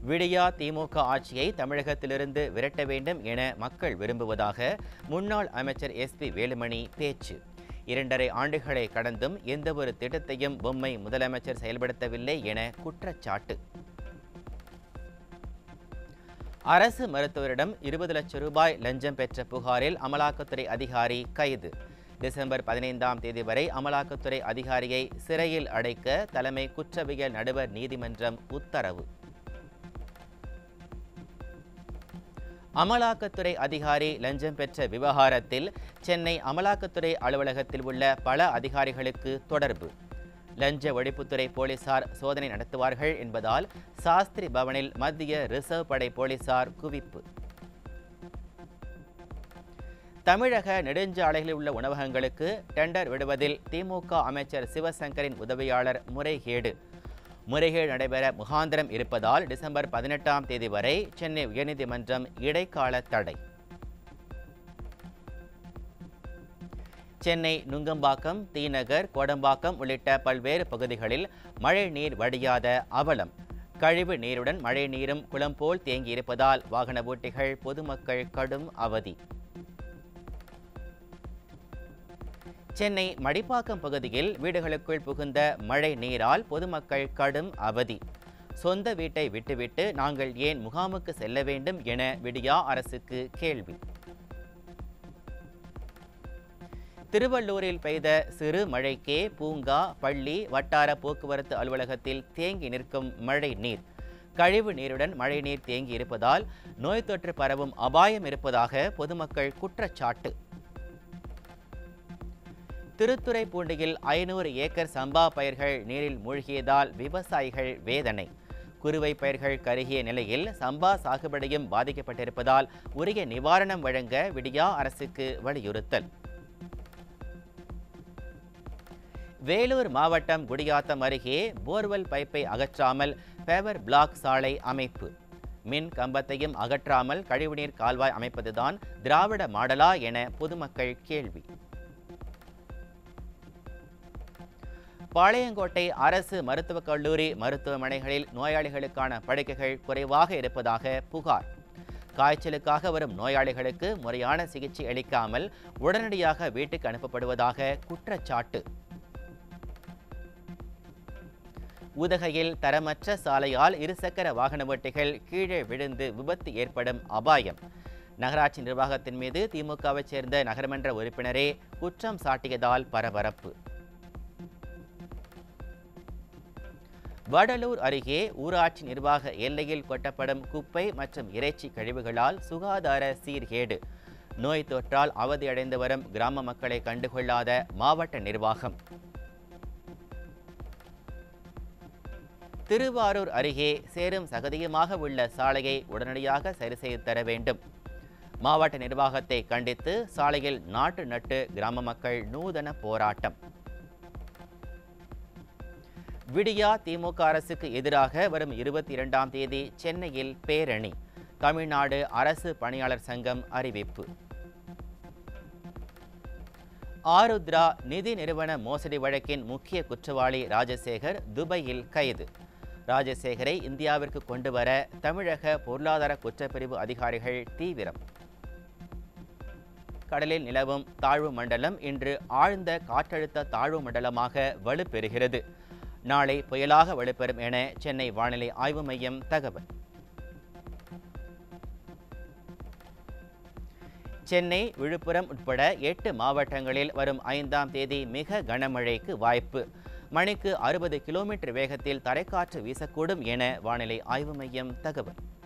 விடியா திமுக ஆட்சியை தமிழகத்திலிருந்து விரட்ட வேண்டும் என மக்கள் விரும்புவதாக முன்னாள் அமைச்சர் எஸ்பி வேலுமணி பேச்சு இரண்டரை ஆண்டுகளை கடந்தும் எந்தவொரு திட்டத்தையும் பொம்மை முதலமைச்சர் செயல்படுத்தவில்லை என குற்றச்சாட்டு அரசு மருத்துவரிடம் இருபது லட்சம் ரூபாய் லஞ்சம் பெற்ற புகாரில் அமலாக்கத்துறை அதிகாரி கைது டிசம்பர் பதினைந்தாம் தேதி வரை அமலாக்கத்துறை அதிகாரியை சிறையில் அடைக்க தலைமை குற்றவியல் நடுவர் நீதிமன்றம் உத்தரவு அமலாக்கத்துறை அதிகாரி லஞ்சம் பெற்ற விவகாரத்தில் சென்னை அமலாக்கத்துறை அலுவலகத்தில் உள்ள பல அதிகாரிகளுக்கு தொடர்பு லஞ்ச ஒழிப்புத்துறை போலீசார் சோதனை நடத்துவார்கள் என்பதால் சாஸ்திரி பவனில் மத்திய ரிசர்வ் படை போலீசார் குவிப்பு தமிழக நெடுஞ்சாலைகளில் உள்ள உணவகங்களுக்கு டெண்டர் விடுவதில் திமுக அமைச்சர் சிவசங்கரின் உதவியாளர் முறைகேடு முறைகேடு நடைபெற முகாந்திரம் இருப்பதால் டிசம்பர் பதினெட்டாம் தேதி வரை சென்னை உயர்நீதிமன்றம் இடைக்கால தடை சென்னை நுங்கம்பாக்கம் தீநகர் கோடம்பாக்கம் உள்ளிட்ட பல்வேறு பகுதிகளில் மழை நீர் வடியாத அவலம் கழிவு நீருடன் மழை நீரும் குளம் போல் தேங்கியிருப்பதால் வாகன ஓட்டிகள் பொதுமக்கள் கடும் அவதி சென்னை மடிப்பாக்கம் பகுதியில் வீடுகளுக்குள் புகுந்த மழை நீரால் பொதுமக்கள் கடும் அவதி சொந்த வீட்டை விட்டுவிட்டு நாங்கள் ஏன் முகாமுக்கு செல்ல வேண்டும் என விடியா அரசுக்கு கேள்வி திருவள்ளூரில் பெய்த சிறு மழைக்கே பூங்கா பள்ளி வட்டார போக்குவரத்து அலுவலகத்தில் தேங்கி நிற்கும் மழை நீர் கழிவு நீருடன் மழை நீர் தேங்கி இருப்பதால் நோய் தொற்று பரவும் அபாயம் இருப்பதாக பொதுமக்கள் குற்றச்சாட்டு திருத்துறைப்பூண்டியில் ஐநூறு ஏக்கர் சம்பா பயிர்கள் நீரில் மூழ்கியதால் விவசாயிகள் வேதனை குறுவை பயிர்கள் கருகிய நிலையில் சம்பா சாகுபடியும் பாதிக்கப்பட்டிருப்பதால் உரிய நிவாரணம் வழங்க விடியா அரசுக்கு வலியுறுத்தல் வேலூர் மாவட்டம் குடியாத்தம் அருகே போர்வெல் பைப்பை அகற்றாமல் பேவர் பிளாக் சாலை அமைப்பு மின் கம்பத்தையும் அகற்றாமல் கழிவுநீர் கால்வாய் அமைப்பதுதான் திராவிட மாடலா என பொதுமக்கள் கேள்வி பாளையங்கோட்டை அரசு மருத்துவக் கல்லூரி மருத்துவமனைகளில் நோயாளிகளுக்கான படுக்கைகள் குறைவாக இருப்பதாக புகார் காய்ச்சலுக்காக வரும் நோயாளிகளுக்கு முறையான சிகிச்சை அளிக்காமல் உடனடியாக வீட்டுக்கு அனுப்பப்படுவதாக குற்றச்சாட்டு உதகையில் தரமற்ற சாலையால் இருசக்கர வாகன ஓட்டிகள் கீழே விழுந்து விபத்து ஏற்படும் அபாயம் நகராட்சி நிர்வாகத்தின் மீது திமுகவைச் சேர்ந்த நகரமன்ற உறுப்பினரே குற்றம் சாட்டியதால் பரபரப்பு வடலூர் அருகே ஊராட்சி நிர்வாக எல்லையில் கொட்டப்படும் குப்பை மற்றும் இறைச்சி கழிவுகளால் சுகாதார சீர்கேடு நோய் தொற்றால் அவதியடைந்து வரும் கிராம மக்களை கண்டுகொள்ளாத மாவட்ட நிர்வாகம் திருவாரூர் அருகே சேரும் சகதியுமாக உள்ள சாலையை உடனடியாக சரி செய்து தர வேண்டும் மாவட்ட நிர்வாகத்தை கண்டித்து சாலையில் நாட்டு நட்டு கிராம மக்கள் நூதன போராட்டம் விடியா திமுக அரசுக்கு எதிராக வரும் இருபத்தி இரண்டாம் தேதி சென்னையில் பேரணி தமிழ்நாடு அரசு பணியாளர் சங்கம் அறிவிப்பு ஆருத்ரா நிதி நிறுவன மோசடி வழக்கின் முக்கிய குற்றவாளி ராஜசேகர் துபாயில் கைது ராஜசேகரை இந்தியாவிற்கு கொண்டு வர தமிழக பொருளாதார குற்றப்பிரிவு அதிகாரிகள் தீவிரம் கடலில் நிலவும் தாழ்வு மண்டலம் இன்று ஆழ்ந்த காற்றழுத்த தாழ்வு மண்டலமாக வலுப்பெறுகிறது நாளை புயலாக வலுப்பெறும் என சென்னை வானிலை ஆய்வு மையம் தகவல் சென்னை விழுப்புரம் உட்பட எட்டு மாவட்டங்களில் வரும் ஐந்தாம் தேதி மிக கனமழைக்கு வாய்ப்பு மணிக்கு அறுபது கிலோமீட்டர் வேகத்தில் தரைக்காற்று வீசக்கூடும் என வானிலை ஆய்வு மையம் தகவல்